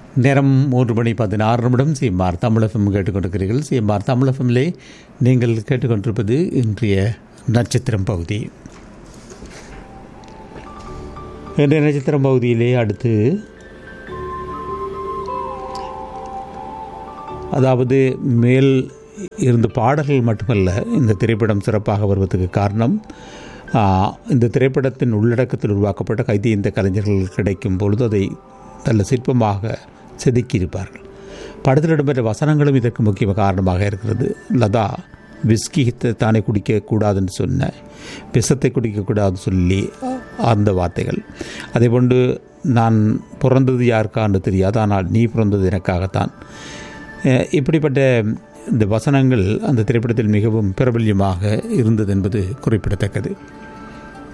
நேரம் மூன்று மணி பதினாறு நிமிடம் சிஎம்ஆர் தமிழகம் கேட்டுக்கொண்டிருக்கிறீர்கள் சிஎம்ஆர் தமிழகமிலே நீங்கள் கேட்டுக்கொண்டிருப்பது இன்றைய நட்சத்திரம் பகுதி இன்றைய நட்சத்திரம் பகுதியிலே அடுத்து அதாவது மேல் இருந்த பாடல்கள் மட்டுமல்ல இந்த திரைப்படம் சிறப்பாக வருவதற்கு காரணம் ஆ, இந்த திரைப்படத்தின் உள்ளடக்கத்தில் உருவாக்கப்பட்ட கைதி இந்த கலைஞர்கள் கிடைக்கும் பொழுது அதை நல்ல சிற்பமாக செதுக்கியிருப்பார்கள் படத்தில் இடம்பெற்ற வசனங்களும் இதற்கு முக்கிய காரணமாக இருக்கிறது லதா விஸ்கி தானே குடிக்கக்கூடாதுன்னு சொன்ன விஷத்தை குடிக்கக்கூடாதுன்னு சொல்லி அந்த வார்த்தைகள் அதேபோன்று நான் பிறந்தது யாருக்கான்னு தெரியாது ஆனால் நீ பிறந்தது எனக்காகத்தான் அஹ் இப்படிப்பட்ட இந்த வசனங்கள் அந்த திரைப்படத்தில் மிகவும் பிரபல்யமாக இருந்தது என்பது குறிப்பிடத்தக்கது